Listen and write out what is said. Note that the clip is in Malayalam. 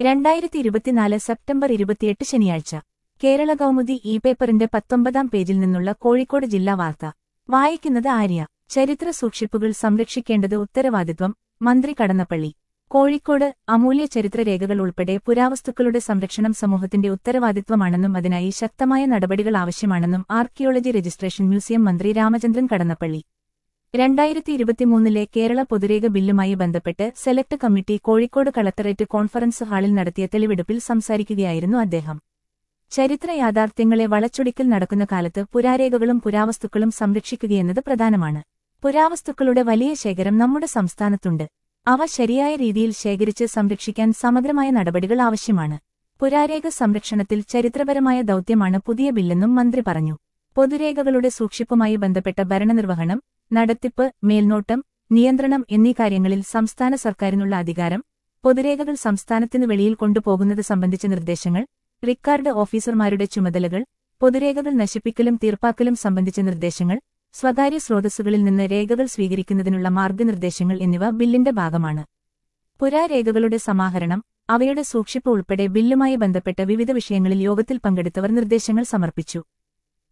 രണ്ടായിരത്തി ഇരുപത്തിനാല് സെപ്റ്റംബർ ഇരുപത്തിയെട്ട് ശനിയാഴ്ച കേരള കൗമുദി ഇ പേപ്പറിന്റെ പത്തൊമ്പതാം പേജിൽ നിന്നുള്ള കോഴിക്കോട് ജില്ലാ വാർത്ത വായിക്കുന്നത് ആര്യ ചരിത്ര സൂക്ഷിപ്പുകൾ സംരക്ഷിക്കേണ്ടത് ഉത്തരവാദിത്വം മന്ത്രി കടന്നപ്പള്ളി കോഴിക്കോട് അമൂല്യ ചരിത്രരേഖകൾ ഉൾപ്പെടെ പുരാവസ്തുക്കളുടെ സംരക്ഷണം സമൂഹത്തിന്റെ ഉത്തരവാദിത്വമാണെന്നും അതിനായി ശക്തമായ നടപടികൾ ആവശ്യമാണെന്നും ആർക്കിയോളജി രജിസ്ട്രേഷൻ മ്യൂസിയം മന്ത്രി രാമചന്ദ്രൻ കടന്നപ്പള്ളി രണ്ടായിരത്തി ഇരുപത്തിമൂന്നിലെ കേരള പൊതുരേഖ ബില്ലുമായി ബന്ധപ്പെട്ട് select committee Kozhikode collectorate conference ഹാളിൽ നടത്തിയ തെളിവെടുപ്പിൽ സംസാരിക്കുകയായിരുന്നു അദ്ദേഹം ചരിത്ര യാഥാർത്ഥ്യങ്ങളെ വളച്ചൊടിക്കൽ നടക്കുന്ന കാലത്ത് പുരാരേഖകളും പുരാവസ്തുക്കളും സംരക്ഷിക്കുകയെന്നത് പ്രധാനമാണ് പുരാവസ്തുക്കളുടെ വലിയ ശേഖരം നമ്മുടെ സംസ്ഥാനത്തുണ്ട് അവ ശരിയായ രീതിയിൽ ശേഖരിച്ച് സംരക്ഷിക്കാൻ സമഗ്രമായ നടപടികൾ ആവശ്യമാണ് പുരാരേഖ സംരക്ഷണത്തിൽ ചരിത്രപരമായ ദൌത്യമാണ് പുതിയ ബില്ലെന്നും മന്ത്രി പറഞ്ഞു പൊതുരേഖകളുടെ സൂക്ഷിപ്പുമായി ബന്ധപ്പെട്ട ഭരണനിർവഹണം നടത്തിപ്പ് മേൽനോട്ടം നിയന്ത്രണം എന്നീ കാര്യങ്ങളിൽ സംസ്ഥാന സർക്കാരിനുള്ള അധികാരം പൊതുരേഖകൾ സംസ്ഥാനത്തിനു വെളിയിൽ കൊണ്ടുപോകുന്നത് സംബന്ധിച്ച നിർദ്ദേശങ്ങൾ റിക്കാർഡ് ഓഫീസർമാരുടെ ചുമതലകൾ പൊതുരേഖകൾ നശിപ്പിക്കലും തീർപ്പാക്കലും സംബന്ധിച്ച നിർദ്ദേശങ്ങൾ സ്വകാര്യ സ്രോതസ്സുകളിൽ നിന്ന് രേഖകൾ സ്വീകരിക്കുന്നതിനുള്ള മാർഗനിർദ്ദേശങ്ങൾ എന്നിവ ബില്ലിന്റെ ഭാഗമാണ് പുരാരേഖകളുടെ സമാഹരണം അവയുടെ സൂക്ഷിപ്പ് ഉൾപ്പെടെ ബില്ലുമായി ബന്ധപ്പെട്ട വിവിധ വിഷയങ്ങളിൽ യോഗത്തിൽ പങ്കെടുത്തവർ നിർദ്ദേശങ്ങൾ സമർപ്പിച്ചു